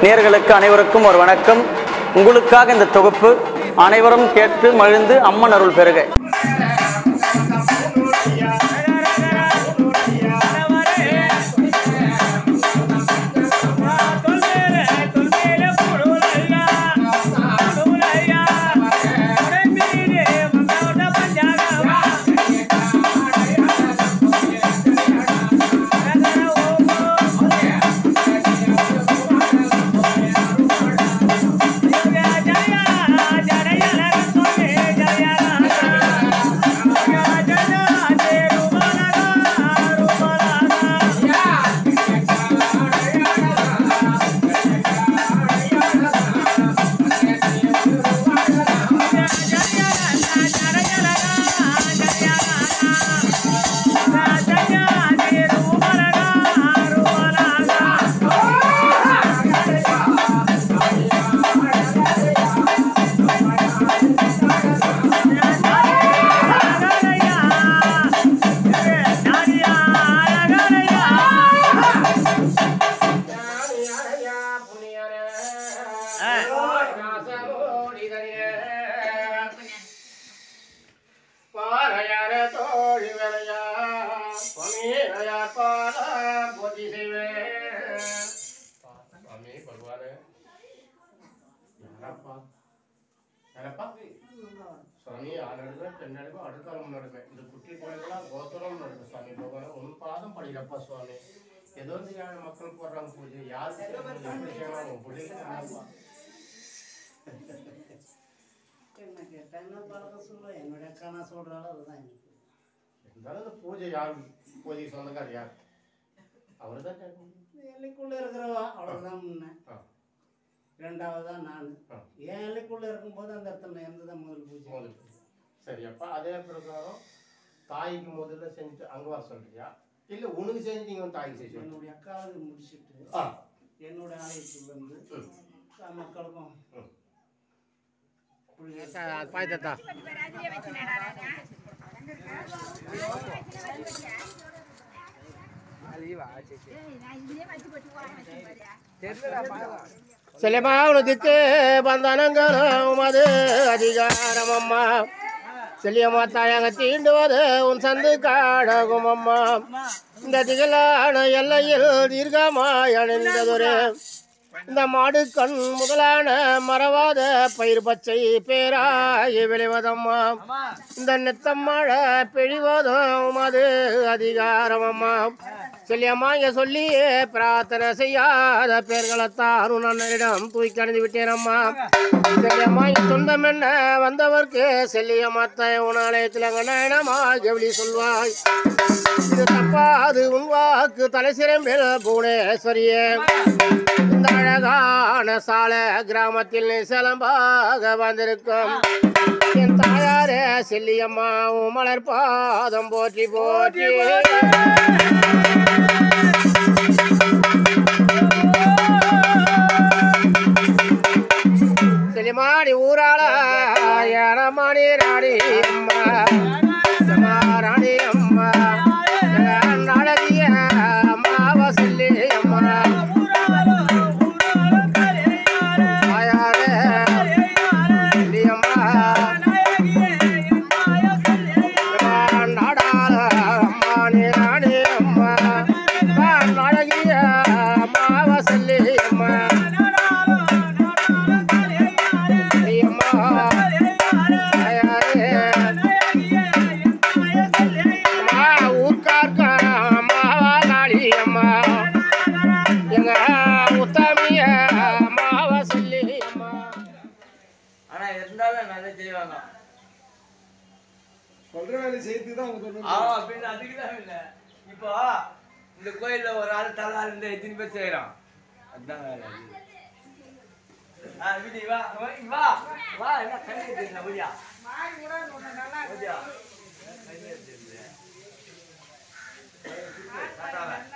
நேர்களுக்கு அனைவருக்கும் ஒரு வணக்கம் உங்களுக்காக இந்த தொகுப்பு அனைவரும் கேட்டு மகிழ்ந்து அம்மன் அருள் பெறுக ಸ್ವಾಮಿ ಆ ನಡುವೆ ಕನ್ನಡಿಗೂ ಅಡಕಲಂ ನಡುವೆ ಇದು ಕುಟ್ಟಿ ಕೋಳಿಗಳ ಗೋತುರಂ ನಡುವೆ ಸ್ವಾಮಿ ಭಗವಾನ ಒಂದು ಪಾದಂ ಪಡಿರಪ್ಪ ಸ್ವಾಮಿ எதோந்து யாழ் மக்கள் போடுறாங்க பூஜை யார் எப்படி செய்யணும் பிள்ளைங்க என்ன கேட்டாங்கன்னா பழக சொல்ல என்னுடைய அக்கா சொல்றாலும் அதுதான் எனக்கு இருந்தாலும் அந்த பூஜை யார் பூஜை சொந்தக்கார் யார் அவர் தான் கேட்கணும் எல்லைக்குள்ள இருக்கிறவா அவ்வளவுதான் முன்ன ஆ. ரெண்டாவது தான் நான் ஆ. என் எல்லைக்குள்ள இருக்கும்போது அந்த இடத்துல இருந்து தான் முதல் பூஜை முதல் பூஜை. சரி அப்ப அதே பிரகாரம் தாய்க்கு முதல்ல செஞ்சு அங்க வர சொல்றியா இல்ல உனக்கு செஞ்சு நீங்க வந்து தாய்க்கு செய்ய சொல்றியா? என்னுடைய அக்காவது முடிச்சிட்டு ஆ என்னோட ஆலயத்துல இருந்து ம். மக்களுக்கும் ம். பாய்த்தா செல்லியமாவுனதுக்கு பந்தனங்களும் உமது அதிகாரம் அம்மா செல்லியம்மா தாயங்க தீண்டுவது உன் சந்து காடகும் அம்மா இந்த திகழான எல்லையில் தீர்க்கமாய் அணிந்ததொரு இந்த மாடு கண் முதலான மறவாத பயிர் பச்சை பேராய் விளைவதம்மா இந்த நித்தம் மழை பெழிவதும் அது அதிகாரம் அம்மா சொல்லியம்மா இங்க சொல்லி பிரார்த்தனை செய்யாத பேர்களைத்தான் நன்னரிடம் தூக்கி அணிந்து விட்டேனம்மா செல்லியம்மா இங்க துன்பம் என்ன வந்தவர்க்கு செல்லியம்மா தாய் உணாலயத்தில் அங்க நயனமா கெவலி சொல்வாய் இது தப்பாது உன் வாக்கு தலை சிறம்பில் புவனேஸ்வரியே இந்த அழகான சால கிராமத்தில் நீ சிலம்பாக வந்திருக்கும் என் தாயாரே செல்லியம்மா உன் மலர் பாதம் போற்றி போற்றி செல்லிமாடி ஊராள ஏனமாடி ராணி அம்மா அம்மா, ராணி அம்மா நாடகிய அம்மாவ சொல்லி அம்மா தாயாரே செல்லியம்மா நாடாள அம்மா நீ ராணி அம்மா நாடகிய அம்மாவ சொல்லி அம்மா செல்லியம்மா தாயாரே அம்மா ஊர்க்கார்க்க அம்மாவா காளி அம்மா எங்க உத்தமிய அம்மாவா சொல்லி அம்மா ஆனா இருந்தாலும் நல்லா செய்வாங்க சொல்ற வேலை செய்து தான் அவங்க சொல்லணும் ஆமா பின்ன அதுக்கு தான் இல்ல இப்போ இந்த கோயில்ல ஒரு ஆள் தலா இருந்து எத்தனை பேர் செய்யறான் அதுதான் வேலை ஆ விதி வா வா, வா வா என்ன கண்ணு தெரியல புரியா புரியா கண்ணு தெரியல